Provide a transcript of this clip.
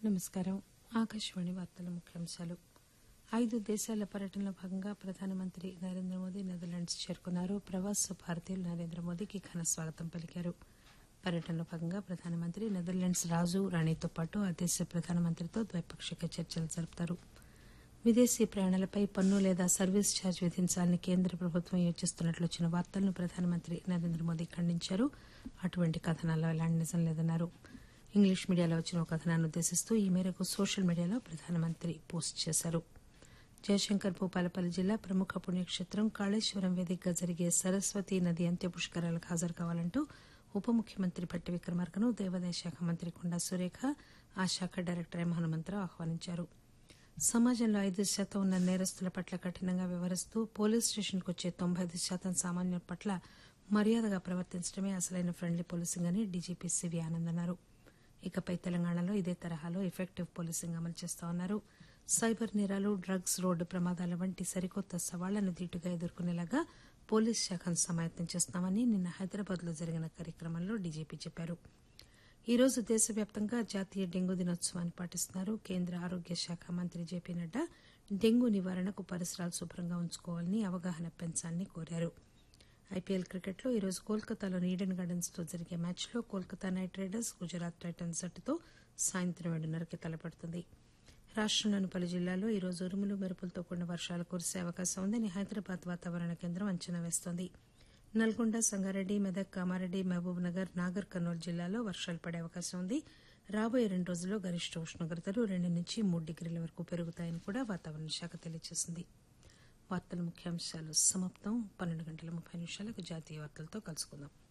నమస్కారం ఆకాశవాణి వార్తల ముఖ్యాంశాలు ఐదు దేశాల పర్యటనలో భాగంగా ప్రధానమంత్రి నరేంద్ర మోదీ నెదర్లాండ్స్ చేరుకున్నారు ప్రవాస భారతీయులు నరేంద్ర మోదీకి ఘన స్వాగతం పలికారు పర్యటనలో భాగంగా ప్రధానమంత్రి నెదర్లాండ్స్ రాజు రాణితో పాటు ఆ దేశ ప్రధానమంత్రితో ద్వైపాక్షిక చర్చలు జరుపుతారు విదేశీ ప్రయాణాలపై పన్ను లేదా సర్వీస్ ఛార్జ్ విధించాలని కేంద్ర ప్రభుత్వం యోచిస్తున్నట్లు వచ్చిన వార్తలను ప్రధానమంత్రి నరేంద్ర మోదీ ఖండించారు అటువంటి కథనాల్లో ఎలాంటి నిజం లేదన్నారు ఇంగ్లీష్ మీడియాలో వచ్చిన ఒక కథనాన్ని ఉద్దేశిస్తూ ఈ మేరకు సోషల్ మీడియాలో ప్రధానమంత్రి పోస్ట్ చేశారు జయశంకర్ భూపాలపల్లి జిల్లా ప్రముఖ పుణ్యక్షేత్రం కాళేశ్వరం వేదికగా జరిగే సరస్వతీ నది అంత్య పుష్కరాలకు హాజరు కావాలంటూ ఉప ముఖ్యమంత్రి భట్టి విక్రమార్కను దేవాదాయ శాఖ మంత్రి కొండా సురేఖ ఆ శాఖ డైరెక్టర్ ఎం హనుమంతరావు ఆహ్వానించారు సమాజంలో ఐదు శాతం ఉన్న నేరస్తుల పట్ల కఠినంగా వ్యవహరిస్తూ పోలీస్ స్టేషన్కు వచ్చే తొంభై ఐదు శాతం సామాన్యుల పట్ల మర్యాదగా ప్రవర్తించడమే అసలైన ఫ్రెండ్లీ పోలీసింగ్ అని డీజీపీ సివి ఆనంద్ అన్నారు ఇకపై తెలంగాణలో ఇదే తరహాలో ఎఫెక్టివ్ పోలీసింగ్ అమలు చేస్తామన్నారు సైబర్ నేరాలు డ్రగ్స్ రోడ్డు ప్రమాదాల వంటి సరికొత్త సవాళ్లను ధీటుగా ఎదుర్కొనేలాగా పోలీస్ శాఖను సమాయత్తం చేస్తామని నిన్న హైదరాబాద్ లో జరిగిన కార్యక్రమంలో డీజీపీ చెప్పారు ఈ రోజు దేశవ్యాప్తంగా జాతీయ డెంగూ దినోత్సవాన్ని పాటిస్తున్నారు కేంద్ర ఆరోగ్య శాఖ మంత్రి జేపీ నడ్డా డెంగూ నివారణకు పరిసరాలు శుభ్రంగా ఉంచుకోవాలని అవగాహన పెంచాలని కోరారు ఐపీఎల్ క్రికెట్లో ఈరోజు కోల్కతాలోని ఈడెన్ గార్డెన్స్ లో జరిగే మ్యాచ్లో Kolkata Knight Riders Gujarat Titans జట్టుతో సాయంత్రం ఏడున్నరకి తలపడుతుంది రాష్టంలోని పలు జిల్లాల్లో ఈరోజు ఉరుములు మెరుపులతో కూడిన వర్షాలు కురిసే అవకాశం ఉందని హైదరాబాద్ వాతావరణ కేంద్రం అంచనా వేస్తోంది నల్గొండ సంగారెడ్డి మెదక్ కామారెడ్డి మహబూబ్ నగర్ నాగర్ కర్నూలు జిల్లాలో వర్షాలు పడే అవకాశం ఉంది రాబోయే రెండు రోజుల్లో గరిష్ట ఉష్ణోగ్రతలు రెండు నుంచి మూడు డిగ్రీల వరకు పెరుగుతాయని కూడా వాతావరణ శాఖ తెలియజేసింది వార్తల ముఖ్యాంశాలు సమాప్తం పన్నెండు గంటల ముప్పై నిమిషాలకు జాతీయ వార్తలతో కలుసుకుందాం